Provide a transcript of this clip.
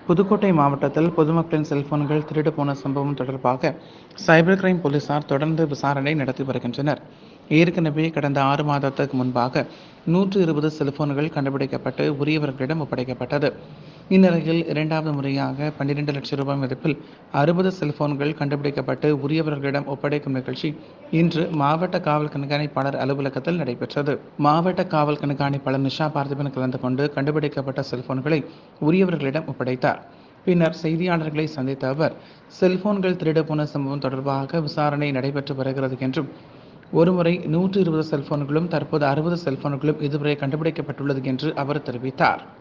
புதுக்கோட்டை மாவட்டத்தில் பொதுமக்களின் செல்போன்கள் திருடு போன சம்பவம் தொடர்பாக சைபர் கிரைம் போலீசார் தொடர்ந்து விசாரணை நடத்தி வருகின்றனர் ஏற்கனவே கடந்த ஆறு மாதத்துக்கு முன்பாக நூற்று இருபது செல்போன்கள் கண்டுபிடிக்கப்பட்டு உரியவர்களிடம் ஒப்படைக்கப்பட்டது இந்நிலையில் இரண்டாவது முறையாக பன்னிரண்டு லட்சம் ரூபாய் மதிப்பில் அறுபது செல்போன்கள் கண்டுபிடிக்கப்பட்டு உரியவர்களிடம் ஒப்படைக்கும் நிகழ்ச்சி இன்று மாவட்ட காவல் கண்காணிப்பாளர் அலுவலகத்தில் நடைபெற்றது மாவட்ட காவல் கண்காணிப்பாளர் நிஷா பார்த்திபன் கலந்து கொண்டு கண்டுபிடிக்கப்பட்ட செல்போன்களை உரியவர்களிடம் ஒப்படைத்தார் பின்னர் செய்தியாளர்களை சந்தித்த அவர் செல்போன்கள் திருடு போன சம்பவம் தொடர்பாக விசாரணை நடைபெற்று வருகிறது என்றும் ஒருமுறை நூற்று இருபது செல்போன்களும் தற்போது அறுபது செல்போன்களும் இதுவரை கண்டுபிடிக்கப்பட்டுள்ளது என்று அவர் தெரிவித்தார்